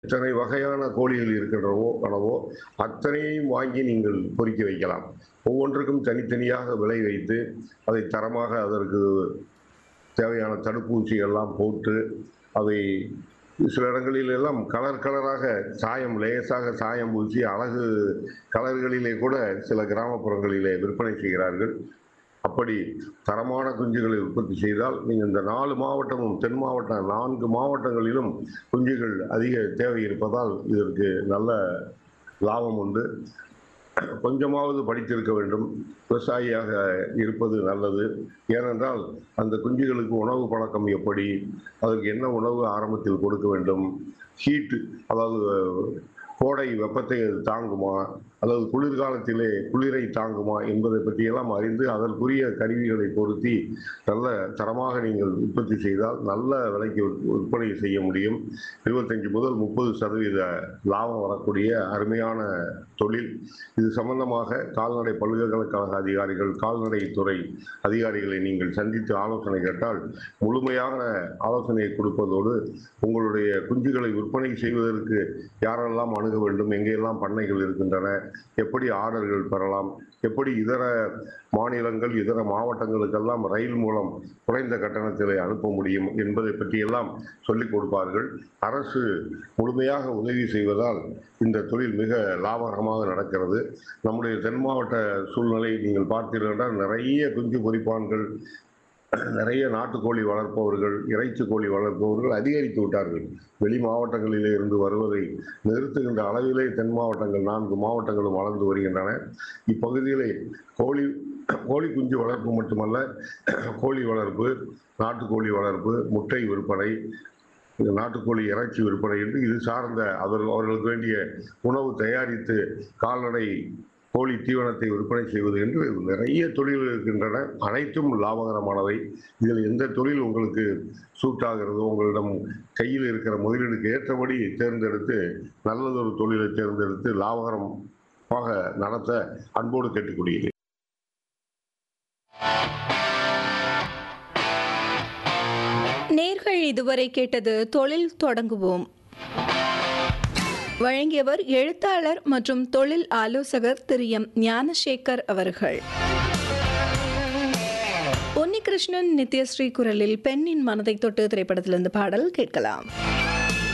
இத்தனை வகையான கோழிகள் இருக்கின்றனவோ அளவோ அத்தனையும் வாங்கி நீங்கள் பொறிக்க வைக்கலாம் ஒவ்வொன்றுக்கும் தனித்தனியாக விலை வைத்து அதை தரமாக அதற்கு தேவையான தடுப்பூசி எல்லாம் போட்டு அதை சில இடங்களில் எல்லாம் கலர் கலராக சாயம் லேசாக சாயம் பூசி அழகு கலர்களிலே கூட சில கிராமப்புறங்களிலே விற்பனை செய்கிறார்கள் அப்படி தரமான குஞ்சுகளை உற்பத்தி செய்தால் நீங்கள் இந்த நாலு மாவட்டமும் தென் மாவட்டம் நான்கு மாவட்டங்களிலும் குஞ்சுகள் அதிக தேவை இருப்பதால் இதற்கு நல்ல லாபம் உண்டு கொஞ்சமாவது படித்திருக்க வேண்டும் விவசாயியாக இருப்பது நல்லது ஏனென்றால் அந்த குஞ்சுகளுக்கு உணவு பழக்கம் எப்படி அதற்கு என்ன உணவு ஆரம்பத்தில் கொடுக்க வேண்டும் ஹீட்டு அதாவது கோடை வெப்பத்தை அது தாங்குமா அல்லது குளிர்காலத்திலே குளிரை தாங்குமா என்பதை பற்றியெல்லாம் அறிந்து அதற்குரிய கருவிகளை பொருத்தி நல்ல தரமாக நீங்கள் உற்பத்தி செய்தால் நல்ல விலைக்கு விற்- விற்பனை செய்ய முடியும் இருபத்தஞ்சு முதல் முப்பது சதவீத லாபம் வரக்கூடிய அருமையான தொழில் இது சம்பந்தமாக கால்நடை பல்கலைக்கழக அதிகாரிகள் கால்நடை துறை அதிகாரிகளை நீங்கள் சந்தித்து ஆலோசனை கேட்டால் முழுமையான ஆலோசனையை கொடுப்பதோடு உங்களுடைய குஞ்சுகளை விற்பனை செய்வதற்கு யாரெல்லாம் அணுக வேண்டும் எங்கெல்லாம் பண்ணைகள் இருக்கின்றன எப்படி ஆர்டர்கள் பெறலாம் எப்படி இதர மாநிலங்கள் இதர மாவட்டங்களுக்கெல்லாம் ரயில் மூலம் குறைந்த கட்டணத்திலே அனுப்ப முடியும் என்பதை பற்றியெல்லாம் சொல்லிக் கொடுப்பார்கள் அரசு முழுமையாக உதவி செய்வதால் இந்த தொழில் மிக லாபகரமாக நடக்கிறது நம்முடைய தென் மாவட்ட சூழ்நிலை நீங்கள் பார்த்தீர்கள் என்றால் நிறைய குஞ்சு பொறிப்பான்கள் நிறைய நாட்டுக்கோழி வளர்ப்பவர்கள் இறைச்சி கோழி வளர்ப்பவர்கள் அதிகரித்து விட்டார்கள் வெளி மாவட்டங்களிலே இருந்து வருவதை நிறுத்துகின்ற அளவிலே தென் மாவட்டங்கள் நான்கு மாவட்டங்களும் வளர்ந்து வருகின்றன இப்பகுதியிலே கோழி கோழி குஞ்சு வளர்ப்பு மட்டுமல்ல கோழி வளர்ப்பு நாட்டுக்கோழி வளர்ப்பு முட்டை விற்பனை இந்த நாட்டுக்கோழி இறைச்சி விற்பனை என்று இது சார்ந்த அவர் அவர்களுக்கு வேண்டிய உணவு தயாரித்து கால்நடை கோழி தீவனத்தை விற்பனை செய்வது என்று நிறைய தொழில்கள் இருக்கின்றன அனைத்தும் லாபகரமானவை இதில் எந்த தொழில் உங்களுக்கு சூட் ஆகிறதோ உங்களிடம் கையில் இருக்கிற முதலீடுக்கு ஏற்றபடி தேர்ந்தெடுத்து நல்லதொரு தொழிலை தேர்ந்தெடுத்து லாபகரமாக நடத்த அன்போடு கேட்டுக்கொள்கிறேன் நேர்கள் இதுவரை கேட்டது தொழில் தொடங்குவோம் வழங்கியவர் எழுத்தாளர் மற்றும் தொழில் ஆலோசகர் திரு எம் ஞானசேகர் அவர்கள் உன்னிகிருஷ்ணன் நித்யஸ்ரீ குரலில் பெண்ணின் மனதை தொட்டு திரைப்படத்திலிருந்து பாடல் கேட்கலாம்